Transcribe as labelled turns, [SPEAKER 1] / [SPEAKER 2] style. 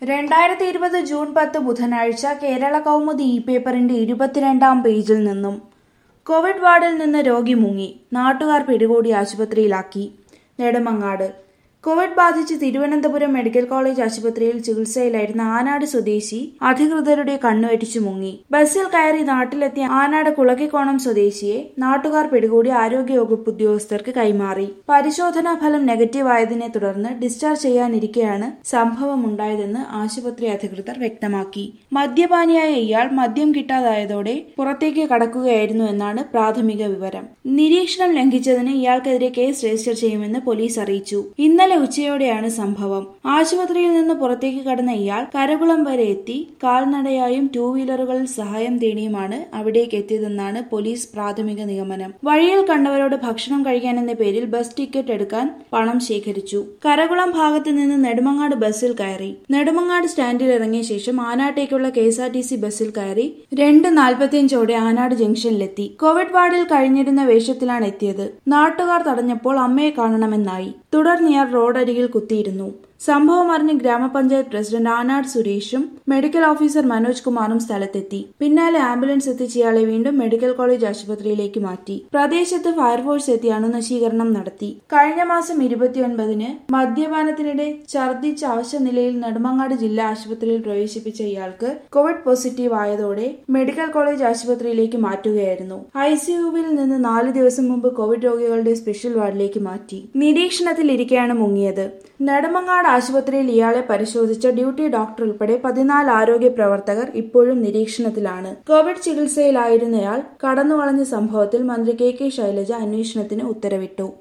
[SPEAKER 1] രണ്ടായിരത്തി ഇരുപത് ജൂൺ പത്ത് ബുധനാഴ്ച കേരള കൗമുദി ഇ പേപ്പറിന്റെ ഇരുപത്തിരണ്ടാം പേജിൽ നിന്നും കോവിഡ് വാർഡിൽ നിന്ന് രോഗി മുങ്ങി നാട്ടുകാർ പിടികൂടി ആശുപത്രിയിലാക്കി നെടുമങ്ങാട് കോവിഡ് ബാധിച്ച് തിരുവനന്തപുരം മെഡിക്കൽ കോളേജ് ആശുപത്രിയിൽ ചികിത്സയിലായിരുന്ന ആനാട് സ്വദേശി അധികൃതരുടെ കണ്ണുവെട്ടിച്ചു മുങ്ങി ബസ്സിൽ കയറി നാട്ടിലെത്തിയ ആനാട് കുളക്കിക്കോണം സ്വദേശിയെ നാട്ടുകാർ പിടികൂടി ആരോഗ്യവകുപ്പ് ഉദ്യോഗസ്ഥർക്ക് കൈമാറി പരിശോധനാ ഫലം നെഗറ്റീവ് ആയതിനെ തുടർന്ന് ഡിസ്ചാർജ് ചെയ്യാനിരിക്കെയാണ് സംഭവമുണ്ടായതെന്ന് ആശുപത്രി അധികൃതർ വ്യക്തമാക്കി മദ്യപാനിയായ ഇയാൾ മദ്യം കിട്ടാതായതോടെ പുറത്തേക്ക് കടക്കുകയായിരുന്നു എന്നാണ് പ്രാഥമിക വിവരം നിരീക്ഷണം ലംഘിച്ചതിന് ഇയാൾക്കെതിരെ കേസ് രജിസ്റ്റർ ചെയ്യുമെന്ന് പോലീസ് അറിയിച്ചു ഇന്നലെ ഉച്ചയോടെയാണ് സംഭവം ആശുപത്രിയിൽ നിന്ന് പുറത്തേക്ക് കടന്ന ഇയാൾ കരകുളം വരെ എത്തി കാൽനടയായും ടൂ വീലറുകളിൽ സഹായം തേടിയുമാണ് അവിടേക്ക് എത്തിയതെന്നാണ് പോലീസ് പ്രാഥമിക നിഗമനം വഴിയിൽ കണ്ടവരോട് ഭക്ഷണം കഴിക്കാനെന്ന പേരിൽ ബസ് ടിക്കറ്റ് എടുക്കാൻ പണം ശേഖരിച്ചു കരകുളം ഭാഗത്ത് നിന്ന് നെടുമങ്ങാട് ബസ്സിൽ കയറി നെടുമങ്ങാട് സ്റ്റാൻഡിൽ ഇറങ്ങിയ ശേഷം ആനാട്ടേക്കുള്ള K S R T C ബസ്സിൽ കയറി രണ്ട് നാൽപ്പത്തിയഞ്ചോടെ ആനാട് ജംഗ്ഷനിലെത്തി കോവിഡ് വാർഡിൽ കഴിഞ്ഞിരുന്ന വേഷത്തിലാണ് എത്തിയത് നാട്ടുകാർ തടഞ്ഞപ്പോൾ അമ്മയെ കാണണമെന്നായി തുടർന്ന് ഇയാൾ റോഡരികിൽ കുത്തിയിരുന്നു സംഭവം അറിഞ്ഞ് ഗ്രാമപഞ്ചായത്ത് പ്രസിഡന്റ് ആനാട് സുരേഷും മെഡിക്കൽ ഓഫീസർ മനോജ് കുമാറും സ്ഥലത്തെത്തി പിന്നാലെ ആംബുലൻസ് എത്തിച്ച് ഇയാളെ വീണ്ടും മെഡിക്കൽ കോളേജ് ആശുപത്രിയിലേക്ക് മാറ്റി പ്രദേശത്ത് ഫയർഫോഴ്സ് എത്തി അണുനശീകരണം നടത്തി കഴിഞ്ഞ മാസം ഇരുപത്തിയൊൻപതിന് മദ്യപാനത്തിനിടെ ഛർദിച്ച അവശനിലയിൽ നെടുമങ്ങാട് ജില്ലാ ആശുപത്രിയിൽ പ്രവേശിപ്പിച്ച ഇയാൾക്ക് കോവിഡ് പോസിറ്റീവ് ആയതോടെ മെഡിക്കൽ കോളേജ് ആശുപത്രിയിലേക്ക് മാറ്റുകയായിരുന്നു ഐസിയുവിൽ നിന്ന് നാല് ദിവസം മുമ്പ് കോവിഡ് രോഗികളുടെ സ്പെഷ്യൽ വാർഡിലേക്ക് മാറ്റി നിരീക്ഷണത്തിലിരിക്കെയാണ് മുങ്ങിയത് നെടുമങ്ങാട് ആശുപത്രിയിൽ ഇയാളെ പരിശോധിച്ച ഡ്യൂട്ടി ഡോക്ടർ ഉൾപ്പെടെ പതിനാല് ആരോഗ്യ പ്രവർത്തകർ ഇപ്പോഴും നിരീക്ഷണത്തിലാണ് കോവിഡ് ചികിത്സയിലായിരുന്നയാൾ കടന്നുകളഞ്ഞ സംഭവത്തിൽ മന്ത്രി കെ കെ ശൈലജ അന്വേഷണത്തിന് ഉത്തരവിട്ടു